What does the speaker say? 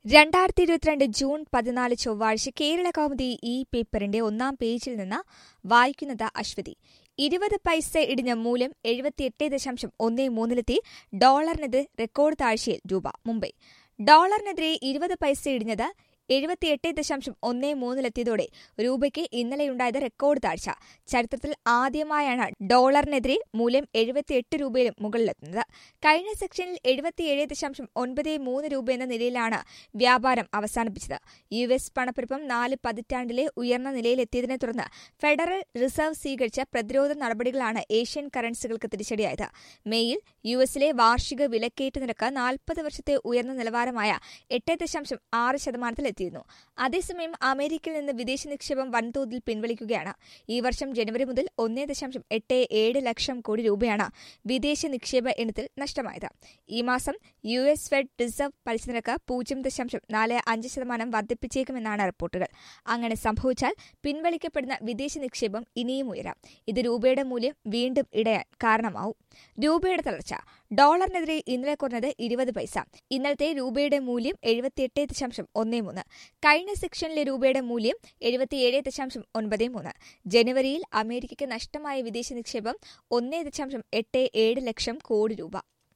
രണ്ടായിരത്തി ഇരുപത്തിരണ്ട് ജൂൺ പതിനാല് ചൊവ്വാഴ്ച കേരള കൗമുദി ഈ പേപ്പറിന്റെ ഒന്നാം പേജിൽ നിന്ന് വായിക്കുന്നത് അശ്വതി ഇരുപത് പൈസ ഇടിഞ്ഞ മൂല്യം എഴുപത്തിയെട്ട് ദശാംശം ഒന്നേ മൂന്നിലെത്തി ഡോളറിനെതിരെ റെക്കോർഡ് താഴ്ചയിൽ രൂപ മുംബൈ ഡോളറിനെതിരെ ഇരുപത് പൈസ ഇടിഞ്ഞത് എഴുപത്തിയെട്ട് ദശാംശം ഒന്നേ മൂന്നിലെത്തിയതോടെ രൂപയ്ക്ക് ഇന്നലെയുണ്ടായത് റെക്കോർഡ് താഴ്ച ചരിത്രത്തിൽ ആദ്യമായാണ് ഡോളറിനെതിരെ മൂല്യം എഴുപത്തിയെട്ട് രൂപയിലും മുകളിലെത്തുന്നത് കഴിഞ്ഞ സെക്ഷനിൽ എഴുപത്തിയേഴ് ദശാംശം ഒൻപത് മൂന്ന് രൂപ എന്ന നിലയിലാണ് വ്യാപാരം അവസാനിപ്പിച്ചത് യു എസ് പണപ്പെരുപ്പം നാല് പതിറ്റാണ്ടിലെ ഉയർന്ന നിലയിലെത്തിയതിനെ തുടർന്ന് ഫെഡറൽ റിസർവ് സ്വീകരിച്ച പ്രതിരോധ നടപടികളാണ് ഏഷ്യൻ കറൻസികൾക്ക് തിരിച്ചടിയായത് മെയ്യിൽ യു എസിലെ വാർഷിക വിലക്കയറ്റ നിരക്ക് നാൽപ്പത് വർഷത്തെ ഉയർന്ന നിലവാരമായ എട്ട് ദശാംശം ആറ് ശതമാനത്തിലെത്തിയിരുന്നു അതേസമയം അമേരിക്കയിൽ നിന്ന് വിദേശ നിക്ഷേപം വൻതോതിൽ പിൻവലിക്കുകയാണ് ഈ വർഷം ജനുവരി മുതൽ ഒന്നേ ദശാംശം എട്ട് ഏഴ് ലക്ഷം കോടി രൂപയാണ് വിദേശ നിക്ഷേപ ഇനത്തിൽ നഷ്ടമായത് ഈ മാസം യു എസ് ഫെഡ് റിസർവ് പലിശ നിരക്ക് പൂജ്യം ദശാംശം നാല് അഞ്ച് ശതമാനം വർദ്ധിപ്പിച്ചേക്കുമെന്നാണ് റിപ്പോർട്ടുകൾ അങ്ങനെ സംഭവിച്ചാൽ പിൻവലിക്കപ്പെടുന്ന വിദേശ നിക്ഷേപം ഇനിയും ഉയരാം ഇത് രൂപയുടെ മൂല്യം വീണ്ടും ഇടയാൻ കാരണമാവും രൂപയുടെ തളർച്ച ഡോളറിനെതിരെ ഇന്നലെ കുറഞ്ഞത് ഇരുപത് പൈസ ഇന്നലത്തെ രൂപയുടെ മൂല്യം എഴുപത്തിയെട്ട് ദശാംശം ഒന്നേ മൂന്ന് കഴിഞ്ഞ സെക്ഷനിലെ രൂപയുടെ മൂല്യം എഴുപത്തിയേഴ് ദശാംശം ഒൻപത് മൂന്ന് ജനുവരിയിൽ അമേരിക്കയ്ക്ക് നഷ്ടമായ വിദേശ നിക്ഷേപം ഒന്നേ ദശാംശം എട്ട് ഏഴ് ലക്ഷം കോടി രൂപ